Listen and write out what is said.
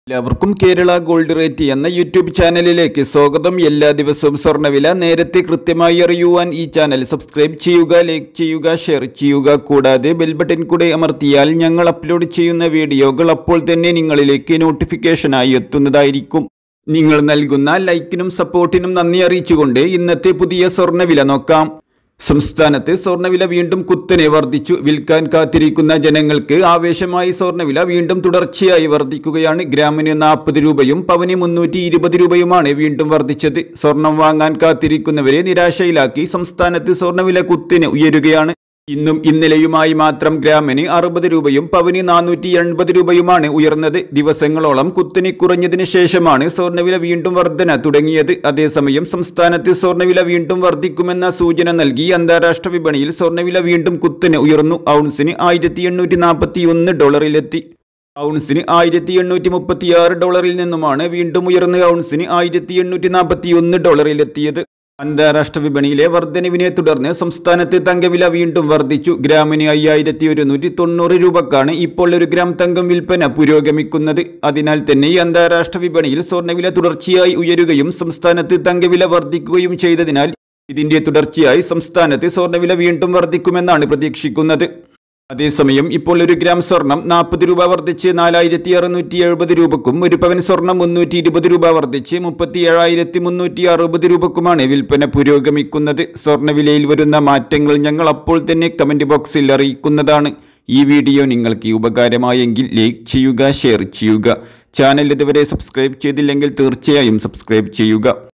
എല്ലാവർക്കും Kerala gold rate എന്ന YouTube ചാനലിലേക്ക് സ്വാഗതം എല്ലാ ദിവസവും സ്വർണ്ണവില നേരത്തെ കൃത്യമായി അറിയുവാൻ ഈ ചാനൽ സബ്സ്ക്രൈബ് ചെയ്യുക ലൈക്ക് ചെയ്യുക ഷെയർ ചെയ്യുക കൂടാതെ ബെൽ ബട്ടൺ കൂടെ അമർത്തിയാൽ ഞങ്ങൾ അപ്ലോഡ് ചെയ്യുന്ന വീഡിയോകൾ അപ്പോൾ തന്നെ നിങ്ങളിലേക്ക് നോട്ടിഫിക്കേഷനായി എത്തുന്നതായിരിക്കും നിങ്ങൾ നൽകുന്ന ലൈക്കിനും സപ്പോർട്ടിനും നന്ദി അറിയിച്ചുകൊണ്ട് ഇന്നത്തെ പുതിയ സ്വർണ്ണവില നോക്കാം സംസ്ഥാനത്ത് സ്വർണ്ണവില വീണ്ടും കുത്തനെ വർദ്ധിച്ചു വിൽക്കാൻ കാത്തിരിക്കുന്ന ജനങ്ങൾക്ക് ആവേശമായി സ്വർണ്ണവില വീണ്ടും തുടർച്ചയായി വർദ്ധിക്കുകയാണ് ഗ്രാമിന് നാൽപ്പത് രൂപയും പവന് മുന്നൂറ്റി ഇരുപത് രൂപയുമാണ് വീണ്ടും വർദ്ധിച്ചത് സ്വർണം വാങ്ങാൻ കാത്തിരിക്കുന്നവരെ നിരാശയിലാക്കി സംസ്ഥാനത്ത് സ്വർണ്ണവില കുത്തനെ ഉയരുകയാണ് ഇന്നും ഇന്നലെയുമായി മാത്രം ഗ്രാമിന് അറുപത് രൂപയും പവന് നാനൂറ്റി എൺപത് രൂപയുമാണ് ഉയർന്നത് ദിവസങ്ങളോളം കുത്തനെ കുറഞ്ഞതിന് ശേഷമാണ് സ്വർണ്ണവില വീണ്ടും വർധന തുടങ്ങിയത് അതേസമയം സംസ്ഥാനത്ത് സ്വർണ്ണവില വീണ്ടും വർദ്ധിക്കുമെന്ന സൂചന നൽകി അന്താരാഷ്ട്ര വിപണിയിൽ സ്വർണ്ണവില വീണ്ടും കുത്തനെ ഉയർന്നു ഔൺസിന് ആയിരത്തി എണ്ണൂറ്റി നാൽപ്പത്തി ഒന്ന് ഡോളറിലെത്തി ഔൺസിന് ആയിരത്തി എണ്ണൂറ്റി മുപ്പത്തി ആറ് ഡോളറിൽ നിന്നുമാണ് വീണ്ടും ഉയർന്ന ഔൺസിന് ആയിരത്തി എണ്ണൂറ്റി നാൽപ്പത്തി ഒന്ന് ഡോളറിലെത്തിയത് അന്താരാഷ്ട്ര വിപണിയിലെ വർധനവിനെ തുടർന്ന് സംസ്ഥാനത്ത് തങ്കവില വീണ്ടും വർദ്ധിച്ചു ഗ്രാമിന് അയ്യായിരത്തി ഒരുന്നൂറ്റി തൊണ്ണൂറ് രൂപക്കാണ് ഇപ്പോൾ ഒരു ഗ്രാം തങ്കം വിൽപ്പന പുരോഗമിക്കുന്നത് അതിനാൽ തന്നെ ഈ അന്താരാഷ്ട്ര വിപണിയിൽ സ്വർണ്ണവില തുടർച്ചയായി ഉയരുകയും സംസ്ഥാനത്ത് തങ്കവില വർദ്ധിക്കുകയും ചെയ്തതിനാൽ ഇതിന്റെ തുടർച്ചയായി സംസ്ഥാനത്ത് സ്വർണ്ണവില വീണ്ടും വർദ്ധിക്കുമെന്നാണ് പ്രതീക്ഷിക്കുന്നത് അതേസമയം ഇപ്പോൾ ഒരു ഗ്രാം സ്വർണം നാൽപ്പത് രൂപ വർദ്ധിച്ച് നാലായിരത്തി അറുന്നൂറ്റി എഴുപത് രൂപക്കും ഒരു പവൻ സ്വർണം മുന്നൂറ്റി ഇരുപത് രൂപ വർദ്ധിച്ച് മുപ്പത്തി ഏഴായിരത്തി മുന്നൂറ്റി അറുപത് രൂപക്കുമാണ് വിൽപ്പന പുരോഗമിക്കുന്നത് സ്വർണ്ണവിലയിൽ വരുന്ന മാറ്റങ്ങൾ ഞങ്ങൾ അപ്പോൾ തന്നെ കമൻറ്റ് ബോക്സിൽ അറിയിക്കുന്നതാണ് ഈ വീഡിയോ നിങ്ങൾക്ക് ഉപകാരമായെങ്കിൽ ലൈക്ക് ചെയ്യുക ഷെയർ ചെയ്യുക ചാനൽ ഇതുവരെ സബ്സ്ക്രൈബ് ചെയ്തില്ലെങ്കിൽ തീർച്ചയായും സബ്സ്ക്രൈബ് ചെയ്യുക